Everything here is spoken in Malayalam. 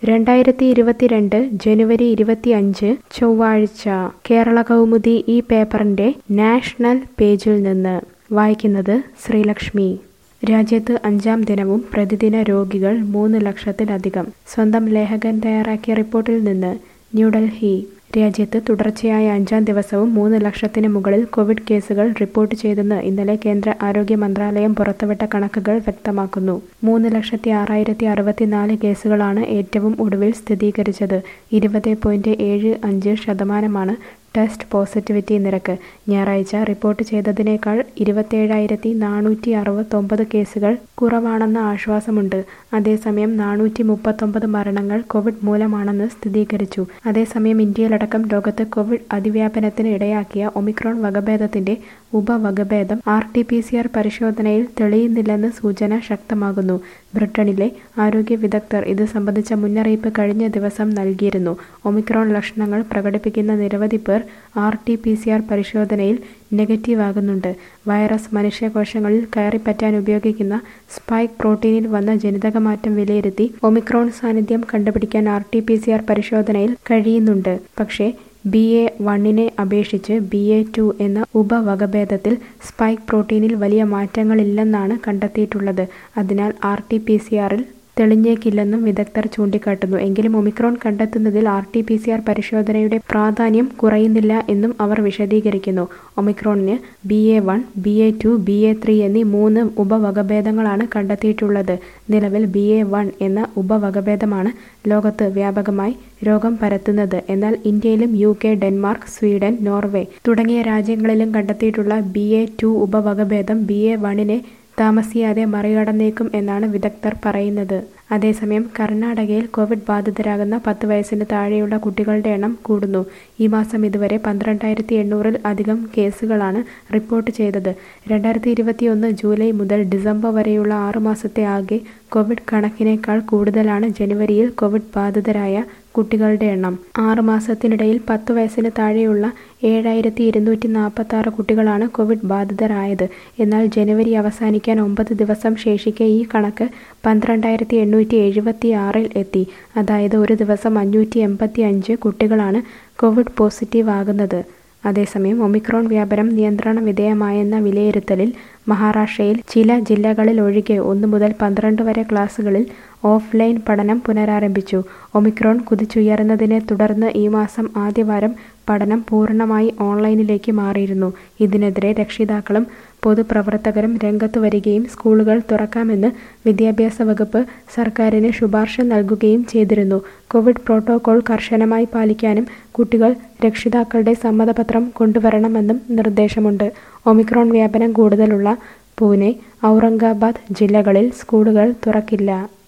രണ്ടായിരത്തി ഇരുപത്തിരണ്ട് ജനുവരി ഇരുപത്തിയഞ്ച് ചൊവ്വാഴ്ച കേരള കൗമുദി ഈ പേപ്പറിന്റെ നാഷണൽ പേജിൽ നിന്ന് വായിക്കുന്നത് ശ്രീലക്ഷ്മി രാജ്യത്ത് അഞ്ചാം ദിനവും പ്രതിദിന രോഗികൾ മൂന്ന് ലക്ഷത്തിലധികം സ്വന്തം ലേഖകൻ തയ്യാറാക്കിയ റിപ്പോർട്ടിൽ നിന്ന് ന്യൂഡൽഹി രാജ്യത്ത് തുടർച്ചയായ അഞ്ചാം ദിവസവും മൂന്ന് ലക്ഷത്തിന് മുകളിൽ കോവിഡ് കേസുകൾ റിപ്പോർട്ട് ചെയ്തെന്ന് ഇന്നലെ കേന്ദ്ര ആരോഗ്യ മന്ത്രാലയം പുറത്തുവിട്ട കണക്കുകൾ വ്യക്തമാക്കുന്നു മൂന്ന് ലക്ഷത്തി ആറായിരത്തി അറുപത്തിനാല് കേസുകളാണ് ഏറ്റവും ഒടുവിൽ സ്ഥിരീകരിച്ചത് ഇരുപത് പോയിന്റ് ഏഴ് അഞ്ച് ശതമാനമാണ് ടെസ്റ്റ് പോസിറ്റിവിറ്റി നിരക്ക് ഞായറാഴ്ച റിപ്പോർട്ട് ചെയ്തതിനേക്കാൾ ഇരുപത്തേഴായിരത്തി നാനൂറ്റി അറുപത്തൊമ്പത് കേസുകൾ കുറവാണെന്ന ആശ്വാസമുണ്ട് അതേസമയം നാനൂറ്റി മുപ്പത്തൊമ്പത് മരണങ്ങൾ കോവിഡ് മൂലമാണെന്ന് സ്ഥിരീകരിച്ചു അതേസമയം ഇന്ത്യയിലടക്കം ലോകത്ത് കോവിഡ് അതിവ്യാപനത്തിന് ഇടയാക്കിയ ഒമിക്രോൺ വകഭേദത്തിന്റെ ഉപവകഭേദം R T P C R പരിശോധനയിൽ തെളിയുന്നില്ലെന്ന് സൂചന ശക്തമാകുന്നു ബ്രിട്ടനിലെ ആരോഗ്യ വിദഗ്ധർ ഇത് സംബന്ധിച്ച മുന്നറിയിപ്പ് കഴിഞ്ഞ ദിവസം നൽകിയിരുന്നു ഒമിക്രോൺ ലക്ഷണങ്ങൾ പ്രകടിപ്പിക്കുന്ന നിരവധി പേർ R T P C R പരിശോധനയിൽ നെഗറ്റീവ് ആകുന്നുണ്ട് വൈറസ് മനുഷ്യകോശങ്ങളിൽ കയറിപ്പറ്റാൻ ഉപയോഗിക്കുന്ന സ്പൈക്ക് പ്രോട്ടീനിൽ വന്ന ജനിതകമാറ്റം വിലയിരുത്തി ഒമിക്രോൺ സാന്നിധ്യം കണ്ടുപിടിക്കാൻ R T P C R പരിശോധനയിൽ കഴിയുന്നുണ്ട് പക്ഷേ ബി എ വണ്ണിനെ അപേക്ഷിച്ച് ബി എ ടു എന്ന ഉപവകഭേദത്തിൽ സ്പൈക്ക് പ്രോട്ടീനിൽ വലിയ മാറ്റങ്ങളില്ലെന്നാണ് കണ്ടെത്തിയിട്ടുള്ളത് അതിനാൽ ആർ ടി പി സി ആറിൽ തെളിഞ്ഞേക്കില്ലെന്നും വിദഗ്ധർ ചൂണ്ടിക്കാട്ടുന്നു എങ്കിലും ഒമിക്രോൺ കണ്ടെത്തുന്നതിൽ R T P C R പരിശോധനയുടെ പ്രാധാന്യം കുറയുന്നില്ല എന്നും അവർ വിശദീകരിക്കുന്നു ഒമിക്രോണിന് B A one B A two B A three എന്നീ മൂന്ന് ഉപവകഭേദങ്ങളാണ് കണ്ടെത്തിയിട്ടുള്ളത് നിലവിൽ ബി എ വൺ എന്ന ഉപവകഭേദമാണ് ലോകത്ത് വ്യാപകമായി രോഗം പരത്തുന്നത് എന്നാൽ ഇന്ത്യയിലും U K Denmark Sweden Norway തുടങ്ങിയ രാജ്യങ്ങളിലും കണ്ടെത്തിയിട്ടുള്ള ബി എ ടു ഉപവകഭേദം ബി എ വണ്ണിനെ താമസിയാതെ മറികടന്നേക്കും എന്നാണ് വിദഗ്ധർ പറയുന്നത് അതേസമയം കർണാടകയിൽ കോവിഡ് ബാധിതരാകുന്ന പത്ത് വയസ്സിന് താഴെയുള്ള കുട്ടികളുടെ എണ്ണം കൂടുന്നു ഈ മാസം ഇതുവരെ പന്ത്രണ്ടായിരത്തി എണ്ണൂറിൽ അധികം കേസുകളാണ് റിപ്പോർട്ട് ചെയ്തത് രണ്ടായിരത്തി ഇരുപത്തിയൊന്ന് ജൂലൈ മുതൽ ഡിസംബർ വരെയുള്ള ആറു മാസത്തെ ആകെ കോവിഡ് കണക്കിനേക്കാൾ കൂടുതലാണ് ജനുവരിയിൽ കോവിഡ് ബാധിതരായ കുട്ടികളുടെ എണ്ണം ആറ് മാസത്തിനിടയിൽ പത്ത് വയസ്സിന് താഴെയുള്ള ഏഴായിരത്തി ഇരുന്നൂറ്റി നാൽപ്പത്തി ആറ് കുട്ടികളാണ് കോവിഡ് ബാധിതരായത് എന്നാൽ ജനുവരി അവസാനിക്കാൻ ഒമ്പത് ദിവസം ശേഷിക്കെ ഈ കണക്ക് പന്ത്രണ്ടായിരത്തി എണ്ണൂറ്റി എഴുപത്തി ആറിൽ എത്തി അതായത് ഒരു ദിവസം അഞ്ഞൂറ്റി എൺപത്തി അഞ്ച് കുട്ടികളാണ് കോവിഡ് പോസിറ്റീവ് ആകുന്നത് അതേസമയം ഒമിക്രോൺ വ്യാപനം നിയന്ത്രണ വിധേയമായെന്ന വിലയിരുത്തലിൽ മഹാരാഷ്ട്രയിൽ ചില ജില്ലകളിൽ ഒഴികെ ഒന്നു മുതൽ പന്ത്രണ്ട് വരെ ക്ലാസുകളിൽ ഓഫ്ലൈൻ പഠനം പുനരാരംഭിച്ചു ഒമിക്രോൺ കുതിച്ചുയർന്നതിനെ തുടർന്ന് ഈ മാസം ആദ്യവാരം പഠനം പൂർണ്ണമായി ഓൺലൈനിലേക്ക് മാറിയിരുന്നു ഇതിനെതിരെ രക്ഷിതാക്കളും പൊതുപ്രവർത്തകരും രംഗത്തു വരികയും സ്കൂളുകൾ തുറക്കാമെന്ന് വിദ്യാഭ്യാസ വകുപ്പ് സർക്കാരിന് ശുപാർശ നൽകുകയും ചെയ്തിരുന്നു കോവിഡ് പ്രോട്ടോകോൾ കർശനമായി പാലിക്കാനും കുട്ടികൾ രക്ഷിതാക്കളുടെ സമ്മതപത്രം കൊണ്ടുവരണമെന്നും നിർദ്ദേശമുണ്ട് ഒമിക്രോൺ വ്യാപനം കൂടുതലുള്ള പൂനെ ഔറംഗാബാദ് ജില്ലകളിൽ സ്കൂളുകൾ തുറക്കില്ല